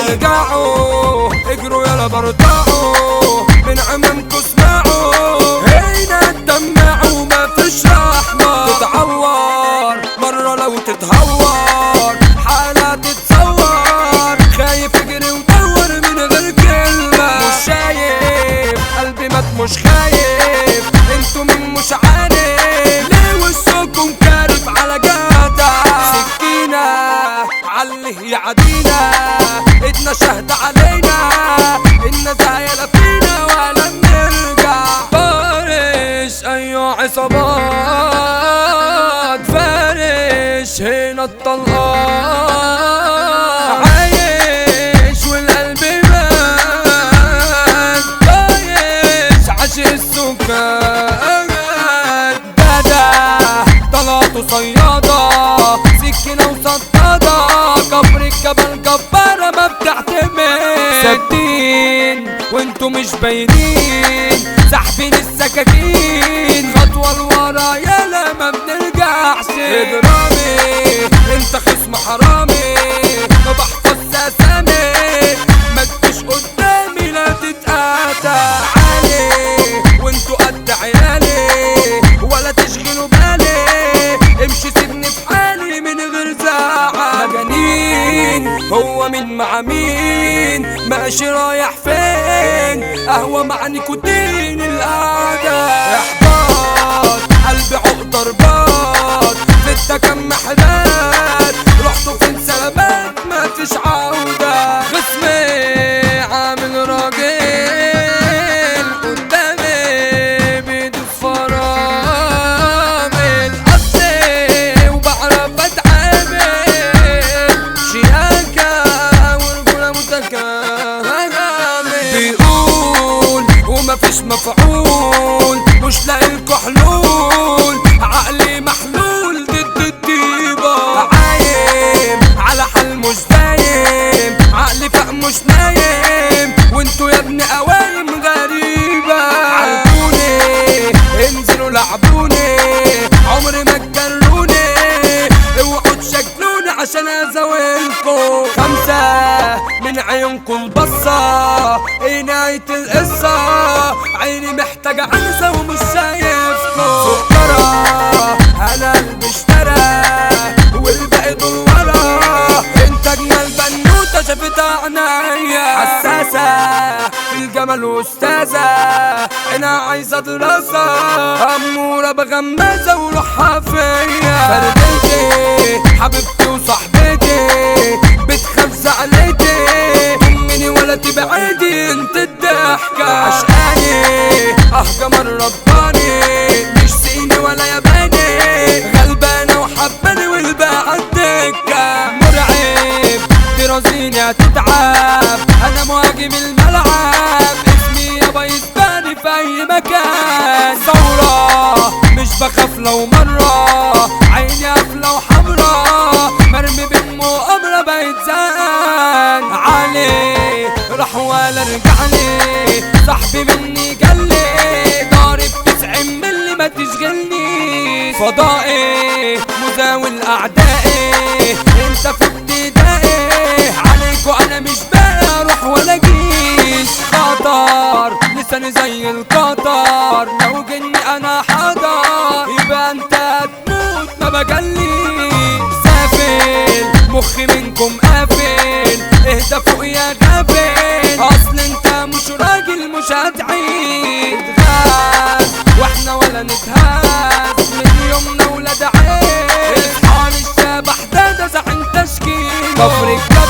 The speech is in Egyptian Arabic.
ارجعوا اجروا يلا برتعوا من عمامكوا اسمعوا هنا تدمعوا ما فيش رحمة تتعور مرة لو تتهور حالة تتصور خايف اجري ودور من غير كلمة مش شايف قلبي مات مش خايف انتوا مين مش عارف ليه وشكم كارف على جدع سكينة عليه يعدينا ايدنا شهد علينا النزايا لا فينا ولا بنرجع فارش ايوه عصابات فارش هنا الطلقات عايش والقلب مات طايش عاش السكان دادا طلعته صيادة سكينة وصدادة كفر الجبل جبارة ما بتعتمد ثابتين وانتوا مش باينين ساحبين السكاكين خطوة لورا يالا ما بنرجعش اضرامي انت خصم حرامي ما بحفظش اسامي ما تجيش قدامي لا تتقاتل عالي وانتوا قد عيالي ولا تشغلوا بالي امشي سيبني في حالي من غير زعل مجانين هو مين مع مين ماشي رايح فين قهوة مع نيكوتين القعدة احباط قلبي عقدة رباط ستة كم محلات رحتوا فين سلامات ما فيش عودة خصمي عامل راجل قدامي بيدوس فرامل قصدي وبعرف اتعامل شياكة ورجولة متكامل بيقول ومفيش مفعول مش لاقيلكوا حلول عقلي محلول ضد الطيبة عايم على حال مش دايم عقلي فاق مش نايم وانتوا يا ابني قوايم غريبة عرفوني انزلوا لعبوني عمري ما تجروني اوعوا تشكلوني عشان ازاولكوا خمسة من عيونكم البصة ايه نهاية القصة عيني محتاجة عنسة ومش شايفكوا سكرة انا اللي اشترى والباقي دول ورا انت اجمل بنوتة شافتها عنايا حساسة في الجمال واستاذة انا عايزة دراسة امورة بغمازة وروحها فيا فردتي حبيبتي وصاحبتي بتخاف زعلتي مني ولا تبعدي انت الضحكة عشقاني اه جمال رباني مش صيني ولا ياباني غلبانة وحباني والباقي عالدكة مرعب دراسيني هتتعب انا مهاجم الملعب اسمي يابا يسباني في اي مكان ثورة مش بخاف لو مرة عيني قافلة وحمرا مرمي بالمؤامرة بقيت زهقان علي راح ولا رجعلي صاحبي مني جلي ضارب تسعين ملي ما تشغلني فضائي مزاول اعدائي انت في ابتدائي عليكوا انا مش باقي اروح ولا جيش خطر لساني زي القطر لو جني انا حضر يبقى انت هتموت ما بجلي سافل مخي منكم قافل اهدى فوق يا غافل اصل انت مش راجل مش هتعيد غاز واحنا ولا نتهاز من يومنا ولاد عين اصحى الشبح ده ده زعل تشكيل كفر الجبل